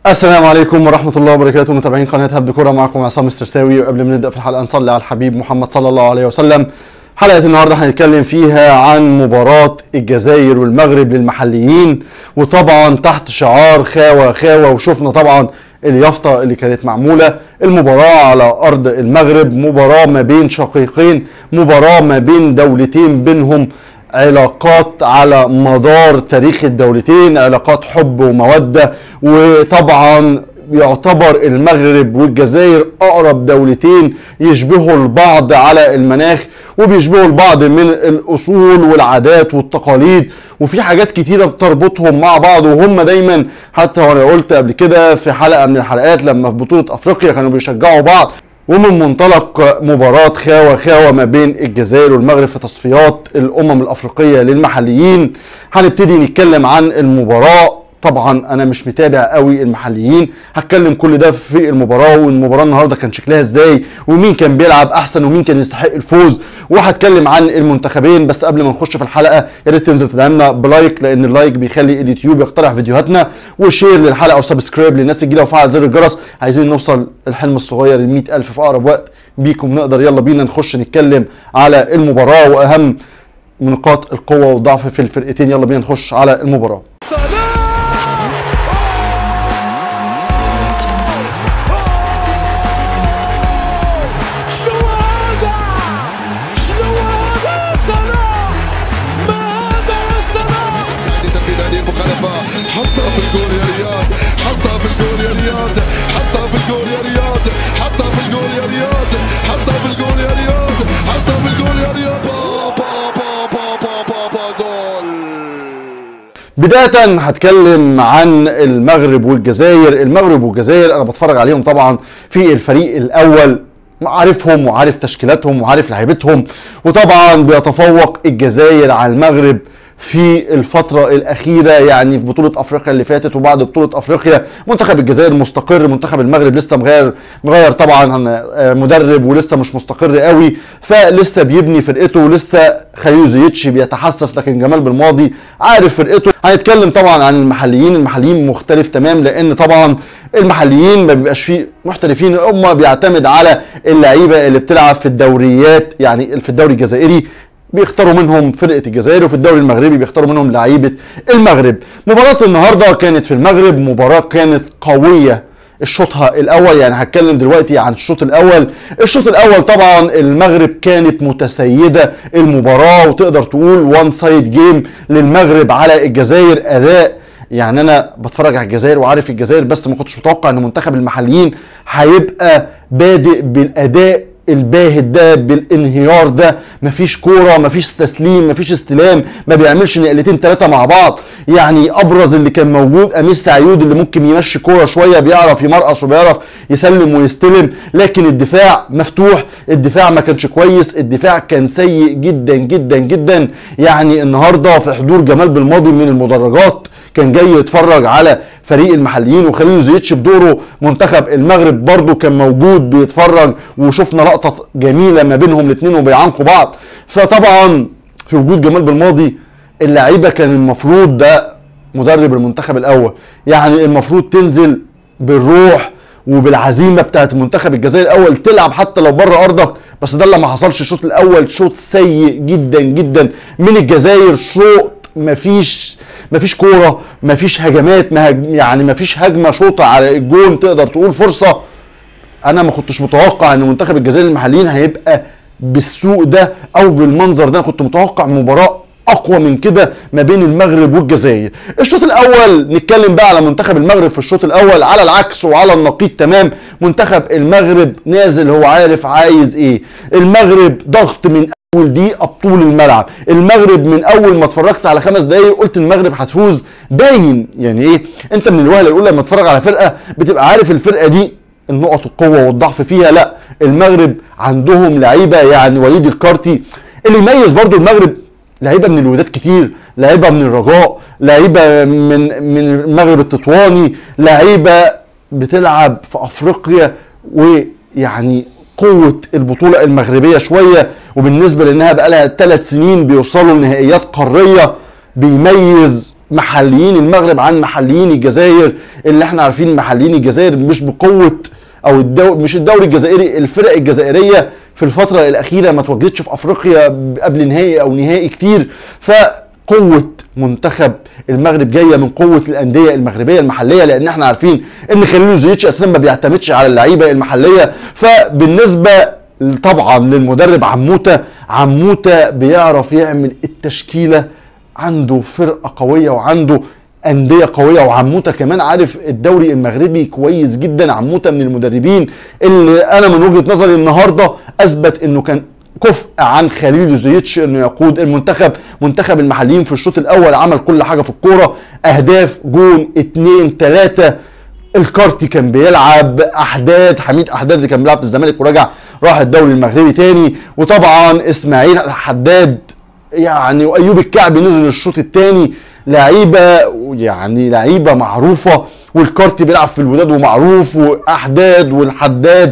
السلام عليكم ورحمة الله وبركاته متابعين قناة هبد كورة معكم عصام السرساوي وقبل ما نبدأ في الحلقة نصلي على الحبيب محمد صلى الله عليه وسلم حلقة النهاردة هنتكلم فيها عن مباراة الجزائر والمغرب للمحليين وطبعا تحت شعار خاوة خاوة وشفنا طبعا اليافطة اللي كانت معمولة المباراة على أرض المغرب مباراة ما بين شقيقين مباراة ما بين دولتين بينهم علاقات على مدار تاريخ الدولتين علاقات حب ومودة وطبعا يعتبر المغرب والجزائر اقرب دولتين يشبهوا البعض على المناخ وبيشبهوا البعض من الاصول والعادات والتقاليد وفي حاجات كتيره بتربطهم مع بعض وهم دايما حتى وانا قلت قبل كده في حلقه من الحلقات لما في بطوله افريقيا كانوا بيشجعوا بعض ومن منطلق مباراة خاوة خاوة ما بين الجزائر والمغرب في تصفيات الأمم الأفريقية للمحليين هنبتدي نتكلم عن المباراة طبعا انا مش متابع قوي المحليين هتكلم كل ده في المباراه والمباراه النهارده كان شكلها ازاي ومين كان بيلعب احسن ومين كان يستحق الفوز وهتكلم عن المنتخبين بس قبل ما نخش في الحلقه يا ريت تنزل تدعمنا بلايك لان اللايك بيخلي اليوتيوب يقترح فيديوهاتنا وشير للحلقه وسبسكرايب للناس الجديده وفعل زر الجرس عايزين نوصل الحلم الصغير ل 100000 في اقرب وقت بيكم نقدر يلا بينا نخش نتكلم على المباراه واهم نقاط القوه والضعف في الفرقتين يلا بينا نخش على المباراه شنو هذا؟ شنو هذا صلاح؟ ما هذا يا صلاح؟ هذه تنفيذ هذه المخالفة حطها في الجول يا رياض حطها في الجول يا رياض حطها في الجول يا رياض حطها في الجول يا رياض حطها في الجول يا رياض حطها في الجول يا رياض با با با با با با با جول بداية هتكلم عن المغرب والجزائر المغرب والجزائر انا بتفرج عليهم طبعا في الفريق الاول عارفهم وعارف تشكيلاتهم وعارف لعيبتهم وطبعا بيتفوق الجزائر على المغرب في الفترة الأخيرة يعني في بطولة أفريقيا اللي فاتت وبعد بطولة أفريقيا منتخب الجزائر مستقر منتخب المغرب لسه مغير مغير طبعا آه، مدرب ولسه مش مستقر قوي فلسه بيبني فرقته ولسه خليل زيتش بيتحسس لكن جمال بالماضي عارف فرقته هنتكلم طبعا عن المحليين المحليين مختلف تمام لأن طبعا المحليين ما بيبقاش فيه محترفين هم بيعتمد على اللعيبه اللي بتلعب في الدوريات يعني في الدوري الجزائري بيختاروا منهم فرقه الجزائر وفي الدوري المغربي بيختاروا منهم لعيبه المغرب مباراه النهارده كانت في المغرب مباراه كانت قويه الشوطها الاول يعني هتكلم دلوقتي عن الشوط الاول الشوط الاول طبعا المغرب كانت متسيده المباراه وتقدر تقول وان سايد جيم للمغرب على الجزائر اداء يعني انا بتفرج على الجزائر وعارف الجزائر بس ما كنتش متوقع ان منتخب المحليين هيبقى بادئ بالاداء الباهت ده بالانهيار ده مفيش كوره مفيش تسليم مفيش استلام ما بيعملش نقلتين ثلاثه مع بعض يعني ابرز اللي كان موجود اميس سعيود اللي ممكن يمشي كوره شويه بيعرف يمرقص وبيعرف يسلم ويستلم لكن الدفاع مفتوح الدفاع ما كانش كويس الدفاع كان سيء جدا جدا جدا يعني النهارده في حضور جمال بالماضي من المدرجات كان جاي يتفرج على فريق المحليين وخليل زيتش بدوره منتخب المغرب برضو كان موجود بيتفرج وشفنا لقطة جميلة ما بينهم الاثنين وبيعانقوا بعض فطبعا في وجود جمال بالماضي اللعيبة كان المفروض ده مدرب المنتخب الأول يعني المفروض تنزل بالروح وبالعزيمه بتاعت منتخب الجزائر الاول تلعب حتى لو بره ارضك بس ده اللي ما حصلش الشوط الاول شوط سيء جدا جدا من الجزائر شوط مفيش مفيش كوره مفيش هجمات مهج... يعني مفيش هجمه شوطه على الجون تقدر تقول فرصه انا ما كنتش متوقع ان منتخب الجزائر المحليين هيبقى بالسوء ده او بالمنظر ده انا كنت متوقع مباراه اقوى من كده ما بين المغرب والجزائر الشوط الاول نتكلم بقى على منتخب المغرب في الشوط الاول على العكس وعلى النقيض تمام منتخب المغرب نازل هو عارف عايز ايه المغرب ضغط من اول دقيقه بطول الملعب المغرب من اول ما اتفرجت على خمس دقايق قلت المغرب هتفوز باين يعني ايه انت من الوهله الاولى لما تتفرج على فرقه بتبقى عارف الفرقه دي النقط القوه والضعف فيها لا المغرب عندهم لعيبه يعني وليد الكارتي اللي يميز برضو المغرب لعيبه من الوداد كتير لعيبه من الرجاء لعيبه من من المغرب التطواني لعيبه بتلعب في افريقيا ويعني قوه البطوله المغربيه شويه وبالنسبه لانها بقى لها ثلاث سنين بيوصلوا لنهائيات قاريه بيميز محليين المغرب عن محليين الجزائر اللي احنا عارفين محليين الجزائر مش بقوه او الدو مش الدوري الجزائري الفرق الجزائريه في الفتره الاخيره ما تواجدتش في افريقيا قبل نهائي او نهائي كتير فقوه منتخب المغرب جايه من قوه الانديه المغربيه المحليه لان احنا عارفين ان خليل زيتش اساسا ما بيعتمدش على اللعيبه المحليه فبالنسبه طبعا للمدرب عموته عموته بيعرف يعمل التشكيله عنده فرقه قويه وعنده انديه قويه وعموته كمان عارف الدوري المغربي كويس جدا عموته من المدربين اللي انا من وجهه نظري النهارده اثبت انه كان كفء عن خليل زيتش انه يقود المنتخب منتخب المحليين في الشوط الاول عمل كل حاجه في الكوره اهداف جون اتنين تلاته الكارتي كان بيلعب احداد حميد احداد اللي كان بيلعب في الزمالك ورجع راح الدوري المغربي تاني وطبعا اسماعيل الحداد يعني وايوب الكعبي نزل الشوط الثاني لعيبه يعني لعيبه معروفه والكارتي بيلعب في الوداد ومعروف واحداد والحداد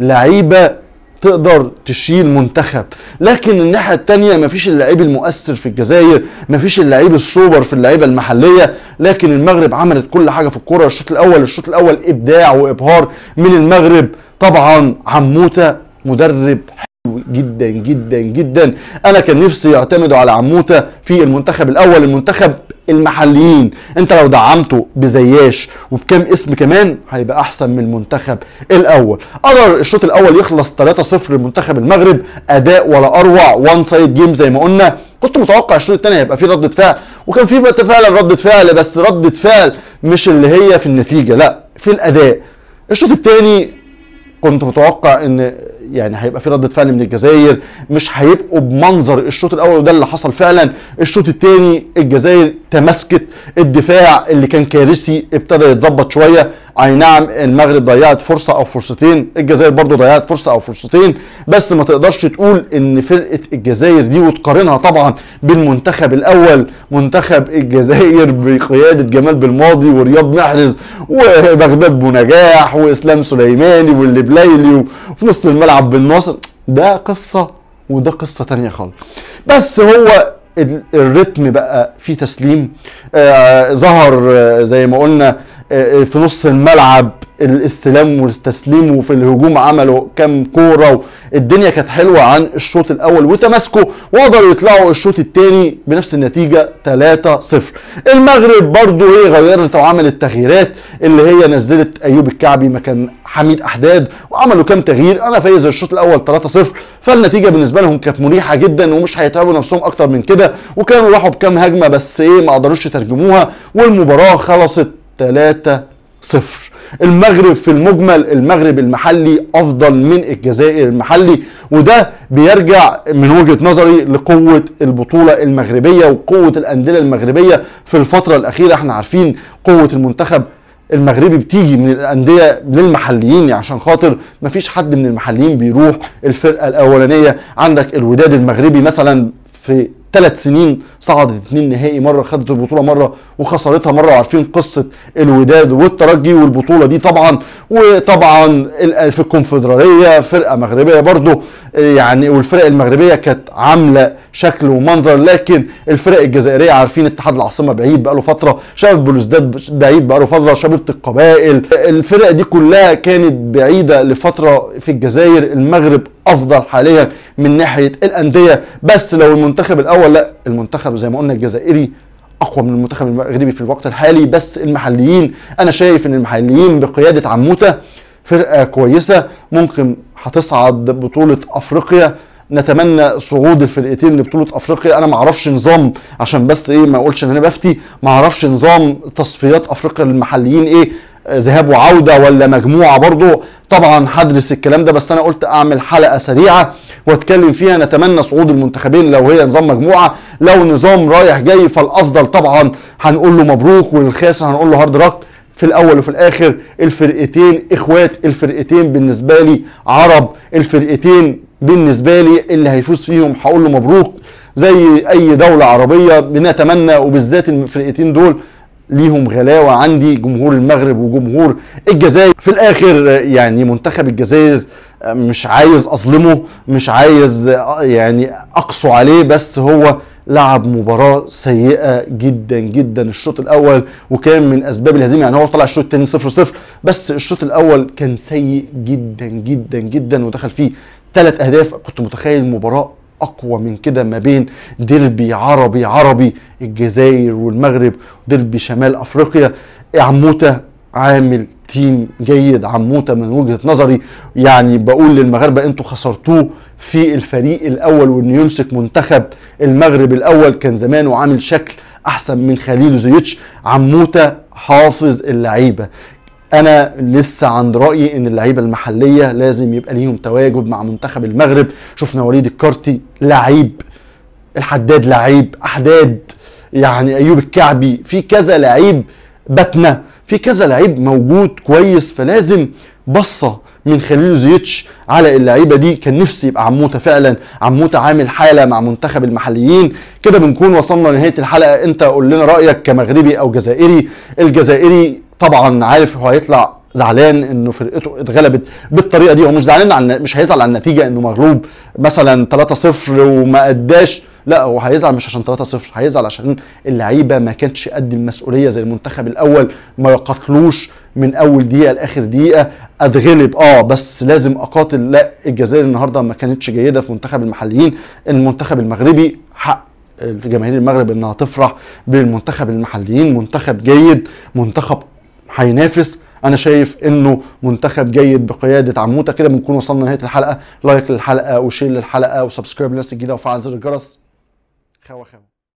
لعيبه تقدر تشيل منتخب لكن الناحيه الثانيه مفيش اللعيب المؤثر في الجزائر مفيش اللعيب السوبر في اللعيبه المحليه لكن المغرب عملت كل حاجه في الكوره الشوط الاول الشوط الاول ابداع وابهار من المغرب طبعا عموته مدرب حلو جدا جدا جدا انا كان نفسي يعتمدوا على عموته في المنتخب الاول المنتخب المحليين انت لو دعمته بزياش وبكام اسم كمان هيبقى احسن من المنتخب الاول قدر الشوط الاول يخلص 3-0 لمنتخب المغرب اداء ولا اروع وان سايد جيم زي ما قلنا كنت متوقع الشوط الثاني هيبقى فيه ردة فعل وكان فيه فعلا ردة فعل بس ردة فعل مش اللي هي في النتيجة لا في الاداء الشوط الثاني كنت متوقع ان يعني هيبقى في ردة فعل من الجزائر مش هيبقوا بمنظر الشوط الاول وده اللي حصل فعلا الشوط الثاني الجزائر تمسكت الدفاع اللي كان كارثي ابتدى يتظبط شويه اي نعم المغرب ضيعت فرصه او فرصتين الجزائر برضو ضيعت فرصه او فرصتين بس ما تقدرش تقول ان فرقه الجزائر دي وتقارنها طبعا بالمنتخب الاول منتخب الجزائر بقياده جمال بالماضي ورياض محرز وبغداد بونجاح واسلام سليماني واللي بليلي وفي نص الملعب بالناصر ده قصه وده قصه تانية خالص بس هو ال- الريتم بقى فيه تسليم آه ظهر آه زي ما قلنا آه في نص الملعب الاستلام والتسليم وفي الهجوم عملوا كام كوره الدنيا كانت حلوه عن الشوط الاول وتماسكوا وقدروا يطلعوا الشوط الثاني بنفس النتيجه 3-0 المغرب برضو هي غيرت وعملت تغييرات اللي هي نزلت ايوب الكعبي مكان حميد احداد وعملوا كام تغيير انا فايز الشوط الاول 3-0 فالنتيجه بالنسبه لهم كانت مريحه جدا ومش هيتعبوا نفسهم اكتر من كده وكانوا راحوا بكام هجمه بس ايه ما قدروش يترجموها والمباراه خلصت 3-0 المغرب في المجمل المغرب المحلي افضل من الجزائر المحلي وده بيرجع من وجهه نظري لقوه البطوله المغربيه وقوه الانديه المغربيه في الفتره الاخيره احنا عارفين قوه المنتخب المغربي بتيجي من الانديه للمحليين عشان خاطر مفيش حد من المحليين بيروح الفرقه الاولانيه عندك الوداد المغربي مثلا في ثلاث سنين صعدت اتنين نهائي مره خدت البطوله مره وخسرتها مره وعارفين قصه الوداد والترجي والبطوله دي طبعا وطبعا ال- في الكونفدراليه فرقه مغربيه برضو يعني والفرق المغربيه كانت عامله شكل ومنظر لكن الفرق الجزائريه عارفين اتحاد العاصمه بعيد بقاله فتره شباب بلوزداد بعيد بقاله فتره شبيبه القبائل الفرق دي كلها كانت بعيده لفتره في الجزائر المغرب افضل حاليا من ناحيه الانديه بس لو المنتخب الاول لا المنتخب زي ما قلنا الجزائري اقوى من المنتخب المغربي في الوقت الحالي بس المحليين انا شايف ان المحليين بقياده عموته فرقه كويسه ممكن هتصعد بطوله افريقيا نتمنى صعود الفرقتين لبطوله افريقيا انا ما اعرفش نظام عشان بس ايه ما اقولش ان انا بفتي ما اعرفش نظام تصفيات افريقيا للمحليين ايه آه، ذهاب وعوده ولا مجموعه برضو طبعا هدرس الكلام ده بس انا قلت اعمل حلقه سريعه واتكلم فيها نتمنى صعود المنتخبين لو هي نظام مجموعه لو نظام رايح جاي فالافضل طبعا هنقول له مبروك والخاسر هنقول له هارد راك في الاول وفي الاخر الفرقتين اخوات الفرقتين بالنسبه لي عرب الفرقتين بالنسبه لي اللي هيفوز فيهم هقول له مبروك زي اي دوله عربيه بنتمنى وبالذات الفرقتين دول ليهم غلاوه عندي جمهور المغرب وجمهور الجزائر في الاخر يعني منتخب الجزائر مش عايز اظلمه مش عايز يعني اقسو عليه بس هو لعب مباراة سيئة جدا جدا الشوط الأول وكان من أسباب الهزيمة يعني هو طلع الشوط الثاني 0 0 بس الشوط الأول كان سيء جدا جدا جدا ودخل فيه ثلاث أهداف كنت متخيل مباراة أقوى من كده ما بين ديربي عربي عربي الجزائر والمغرب ديربي شمال أفريقيا عموتة عامل تيم جيد عموته من وجهه نظري يعني بقول للمغاربه انتوا خسرتوه في الفريق الاول وانه يمسك منتخب المغرب الاول كان زمانه عامل شكل احسن من خليل زيتش عموته حافظ اللعيبه انا لسه عند رايي ان اللعيبه المحليه لازم يبقى ليهم تواجد مع منتخب المغرب شفنا وليد الكارتي لعيب الحداد لعيب احداد يعني ايوب الكعبي في كذا لعيب باتنا في كذا لعيب موجود كويس فلازم بصه من خليل زيتش على اللعيبه دي كان نفسي يبقى عموته فعلا عموته عامل حاله مع منتخب المحليين كده بنكون وصلنا لنهايه الحلقه انت قول لنا رايك كمغربي او جزائري الجزائري طبعا عارف هو هيطلع زعلان انه فرقته اتغلبت بالطريقه دي هو مش زعلان عن مش هيزعل على النتيجه انه مغلوب مثلا 3-0 وما اداش لا هو هيزعل مش عشان 3-0 هيزعل عشان اللعيبه ما كانتش قد المسؤوليه زي المنتخب الاول ما قتلوش من اول دقيقه لاخر دقيقه اتغلب اه بس لازم اقاتل لا الجزائر النهارده ما كانتش جيده في منتخب المحليين المنتخب المغربي حق في جماهير المغرب انها تفرح بالمنتخب المحليين منتخب جيد منتخب هينافس انا شايف انه منتخب جيد بقياده عموته كده بنكون وصلنا لنهايه الحلقه لايك للحلقه وشير للحلقه وسبسكرايب للناس الجديده وفعل زر الجرس خوا خوا